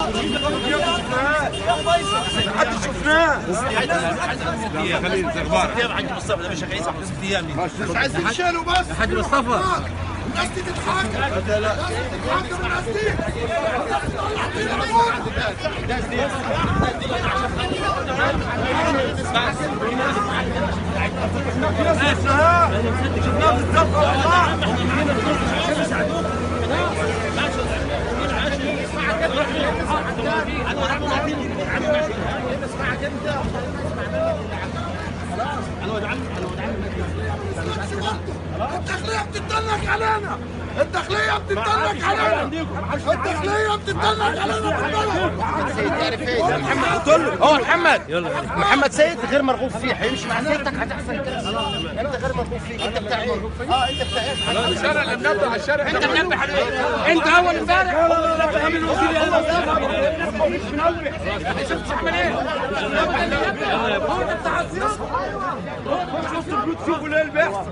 حد شفناه خليل اخبارك ايام حاج مصطفى ده مش عايز ست ايام بس عايزين يشيلوا بس حاج مصطفى الناس دي تتحاكم الناس دي تتحاكم الناس دي شفناه بالضبط والله الداخلية بتتدلك علينا الداخلية بتتدلك علينا الداخلية بتتدلك علينا بالبلد هو محمد محمد سيد غير مرغوب فيه حيمشي مع سيادتك هتحصل كده انت غير مرغوب فيه انت بتاع ايه؟ اه انت بتاع ايه؟ الشارع اللي منبه على الشارع انت منبه على ايه؟ انت اول امبارح شوفوا ليه اللي بيحصل